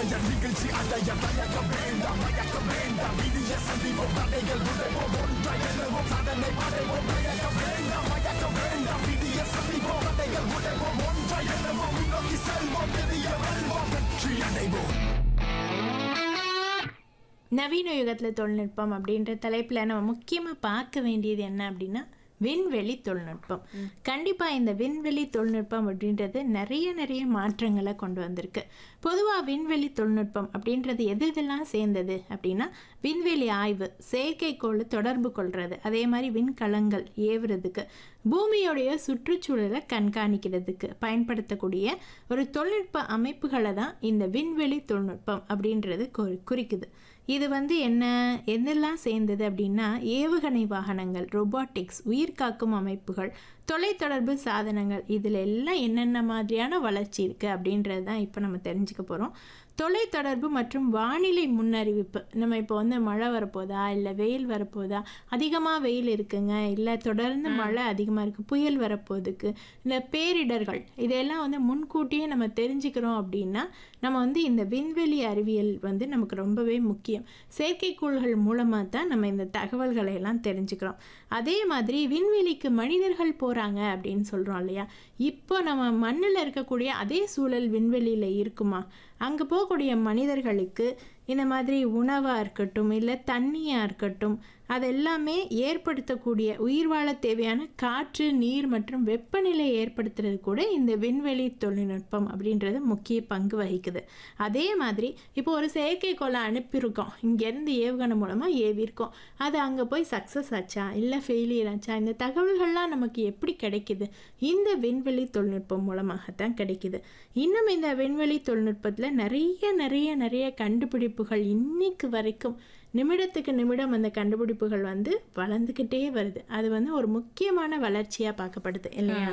நவீன யுகத்தில் தொழில்நுட்பம் அப்படின்ற தலைப்பில் நம்ம முக்கியமாக பார்க்க வேண்டியது என்ன அப்படின்னா விண்வெளி தொழில்நுட்பம் கண்டிப்பாக இந்த விண்வெளி தொழில்நுட்பம் அப்படின்றது நிறைய நிறைய மாற்றங்களை கொண்டு வந்திருக்கு பொதுவாக விண்வெளி தொழில்நுட்பம் அப்படின்றது எது இதெல்லாம் சேர்ந்தது அப்படின்னா விண்வெளி ஆய்வு செயற்கைக்கோள் தொடர்பு கொள்வது அதே மாதிரி விண்கலங்கள் ஏவுறதுக்கு பூமியோடைய சுற்றுச்சூழலை கண்காணிக்கிறதுக்கு பயன்படுத்தக்கூடிய ஒரு தொழில்நுட்ப அமைப்புகளை தான் இந்த விண்வெளி தொழில்நுட்பம் அப்படின்றது குறி- குறிக்குது இது வந்து என்ன என்னெல்லாம் சேர்ந்தது அப்படின்னா ஏவுகணை வாகனங்கள் ரொபாட்டிக்ஸ் உயிர்காக்கும் அமைப்புகள் தொலைத்தொடர்பு சாதனங்கள் இதில் எல்லாம் என்னென்ன மாதிரியான வளர்ச்சி இருக்குது அப்படின்றது தான் இப்போ நம்ம தெரிஞ்சுக்க போகிறோம் தொலைத்தொடர்பு மற்றும் வானிலை முன்னறிவிப்பு நம்ம இப்போ வந்து மழை வரப்போதா இல்லை வெயில் வரப்போதா அதிகமாக வெயில் இருக்குங்க இல்லை தொடர்ந்து மழை அதிகமாக இருக்குது புயல் வரப்போகுதுக்கு இல்லை பேரிடர்கள் இதெல்லாம் வந்து முன்கூட்டியே நம்ம தெரிஞ்சுக்கிறோம் அப்படின்னா நம்ம வந்து இந்த விண்வெளி அறிவியல் வந்து நமக்கு ரொம்பவே முக்கியம் செயற்கைக்கோள்கள் மூலமாக தான் நம்ம இந்த தகவல்களை எல்லாம் தெரிஞ்சுக்கிறோம் அதே மாதிரி விண்வெளிக்கு மனிதர்கள் போகிறாங்க அப்படின்னு சொல்கிறோம் இல்லையா இப்போ நம்ம மண்ணில் இருக்கக்கூடிய அதே சூழல் விண்வெளியில் இருக்குமா அங்கே போகக்கூடிய மனிதர்களுக்கு இந்த மாதிரி உணவாக இருக்கட்டும் இல்லை தண்ணியாக இருக்கட்டும் அதெல்லாமே ஏற்படுத்தக்கூடிய உயிர் வாழ தேவையான காற்று நீர் மற்றும் வெப்பநிலை ஏற்படுத்துறது கூட இந்த விண்வெளி தொழில்நுட்பம் அப்படின்றது முக்கிய பங்கு வகிக்குது அதே மாதிரி இப்போ ஒரு செயற்கைக்கோளை அனுப்பியிருக்கோம் இங்கேருந்து ஏவுகணை மூலமாக ஏவிருக்கோம் அது அங்கே போய் சக்ஸஸ் ஆச்சா இல்லை ஃபெயிலியர் ஆச்சா இந்த தகவல்கள்லாம் நமக்கு எப்படி கிடைக்குது இந்த விண்வெளி தொழில்நுட்பம் மூலமாகத்தான் கிடைக்குது இன்னும் இந்த விண்வெளி தொழில்நுட்பத்தில் நிறைய நிறைய நிறைய கண்டுபிடிப்புகள் இன்னைக்கு வரைக்கும் நிமிடத்துக்கு நிமிடம் அந்த கண்டுபிடிப்புகள் வந்து வளர்ந்துக்கிட்டே வருது அது வந்து ஒரு முக்கியமான வளர்ச்சியாக பார்க்கப்படுது இல்லையா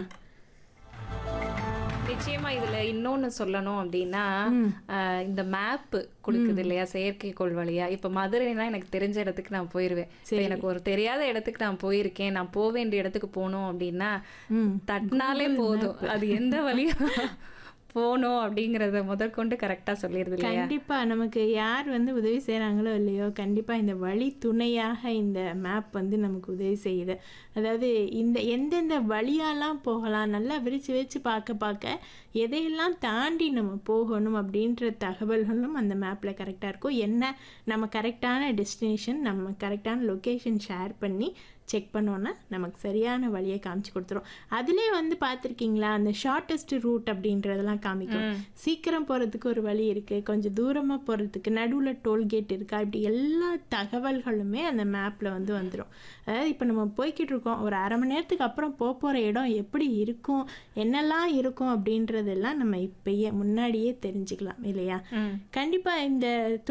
நிச்சயமா இதுல இன்னொன்னு சொல்லணும் அப்படின்னா ஆஹ் இந்த மேப் கொடுக்குது இல்லையா செயற்கைக்கோள் வழியா இப்ப மதுரைனா எனக்கு தெரிஞ்ச இடத்துக்கு நான் போயிருவேன் இப்ப எனக்கு ஒரு தெரியாத இடத்துக்கு நான் போயிருக்கேன் நான் போக வேண்டிய இடத்துக்கு போகணும் அப்படின்னா ம். தட்டினாலே போதும் அது எந்த வழியா போகணும் அப்படிங்கறத முதற்கொண்டு கரெக்டா சொல்லிடுது இல்லையா கண்டிப்பா நமக்கு யார் வந்து உதவி செய்கிறாங்களோ இல்லையோ கண்டிப்பா இந்த வழி துணையாக இந்த மேப் வந்து நமக்கு உதவி செய்யுது அதாவது இந்த எந்தெந்த வழியாலாம் போகலாம் நல்லா விரிச்சு விரிச்சு பார்க்க பார்க்க எதையெல்லாம் தாண்டி நம்ம போகணும் அப்படின்ற தகவல்களும் அந்த மேப்பில் கரெக்டாக இருக்கும் என்ன நம்ம கரெக்டான டெஸ்டினேஷன் நம்ம கரெக்டான லொக்கேஷன் ஷேர் பண்ணி செக் பண்ணோன்னா நமக்கு சரியான வழியை காமிச்சு கொடுத்துரும் அதிலே வந்து பார்த்துருக்கீங்களா அந்த ஷார்ட்டஸ்ட் ரூட் அப்படின்றதெல்லாம் காமிக்கும் சீக்கிரம் போகிறதுக்கு ஒரு வழி இருக்குது கொஞ்சம் தூரமாக போகிறதுக்கு நடுவில் டோல்கேட் இருக்கா இப்படி எல்லா தகவல்களுமே அந்த மேப்பில் வந்து வந்துடும் அதாவது இப்போ நம்ம போய்கிட்டு இருக்கோம் ஒரு அரை மணி நேரத்துக்கு அப்புறம் போக போகிற இடம் எப்படி இருக்கும் என்னெல்லாம் இருக்கும் அப்படின்றதெல்லாம் நம்ம இப்பயே முன்னாடியே தெரிஞ்சுக்கலாம் இல்லையா கண்டிப்பாக இந்த